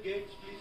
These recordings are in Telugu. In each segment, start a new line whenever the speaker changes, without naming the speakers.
gates, please.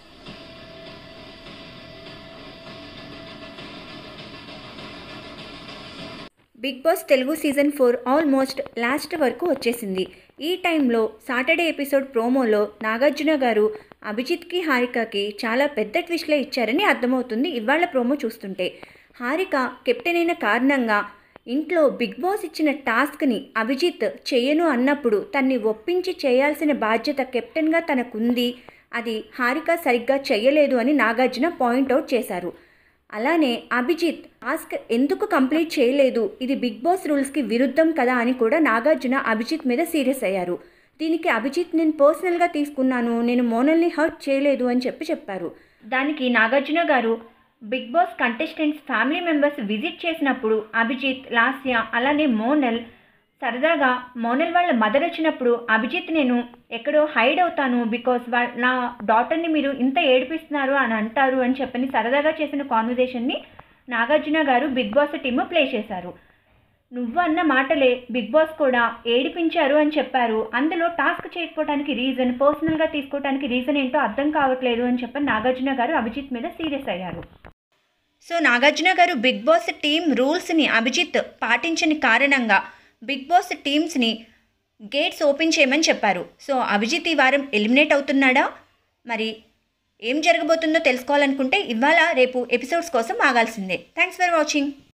Bigg Boss Telugu season four almost last వరకు వచ్చేసింది ఈ టైంలో సాటర్డే ఎపిసోడ్ ప్రోమోలో నాగార్జున గారు అభిజిత్కి హారికకి చాలా పెద్ద ట్విస్ట్లే ఇచ్చారని అర్థమవుతుంది ఇవాళ ప్రోమో చూస్తుంటే హారిక కెప్టెన్ అయిన కారణంగా ఇంట్లో బిగ్ బాస్ ఇచ్చిన టాస్క్ని అభిజిత్ చెయ్యను అన్నప్పుడు తన్ని ఒప్పించి చేయాల్సిన బాధ్యత కెప్టెన్గా తనకుంది అది హారిక సరిగ్గా చెయ్యలేదు అని నాగార్జున పాయింట్అవుట్ చేశారు అలానే అభిజిత్ టాస్క్ ఎందుకు కంప్లీట్ చేయలేదు ఇది బిగ్ బాస్ రూల్స్కి విరుద్ధం కదా అని కూడా నాగార్జున అభిజిత్ మీద సీరియస్ అయ్యారు దీనికి అభిజిత్ నేను పర్సనల్గా తీసుకున్నాను నేను మోనల్ని హర్ట్ చేయలేదు అని చెప్పి చెప్పారు దానికి Nagarjuna garu Bigg Boss contestants family members visit చేసినప్పుడు అభిజిత్ లాస్య అలానే మోనల్ సరదాగా మోనల్ వాళ్ళ మదర్ వచ్చినప్పుడు అభిజిత్ నేను ఎక్కడో హైడ్ అవుతాను బికాస్ వాళ్ళ నా డాటర్ని మీరు ఇంత ఏడిపిస్తున్నారు అని అంటారు అని చెప్పని సరదాగా చేసిన కాన్వర్జేషన్ని Nagarjuna garu Bigg boss team play చేశారు నువ్వు అన్న మాటలే బిగ్ బాస్ కూడా ఏడిపించారు అని చెప్పారు అందులో టాస్క్ చేయకపోవడానికి రీజన్ పర్సనల్గా తీసుకోవడానికి రీజన్ ఏంటో అర్థం కావట్లేదు అని చెప్పని నాగార్జున గారు అభిజిత్ మీద సీరియస్ అయ్యారు so Nagarjuna garu Bigg boss team రూల్స్ని అభిజిత్ పాటించని కారణంగా బిగ్ బాస్ టీమ్స్ని గేట్స్ ఓపెన్ చేయమని చెప్పారు సో అభిజిత్ ఈ వారం ఎలిమినేట్ అవుతున్నాడా మరి ఏం జరగబోతుందో తెలుసుకోవాలనుకుంటే ఇవాళ రేపు ఎపిసోడ్స్ కోసం ఆగాల్సిందే థ్యాంక్స్ ఫర్ వాచింగ్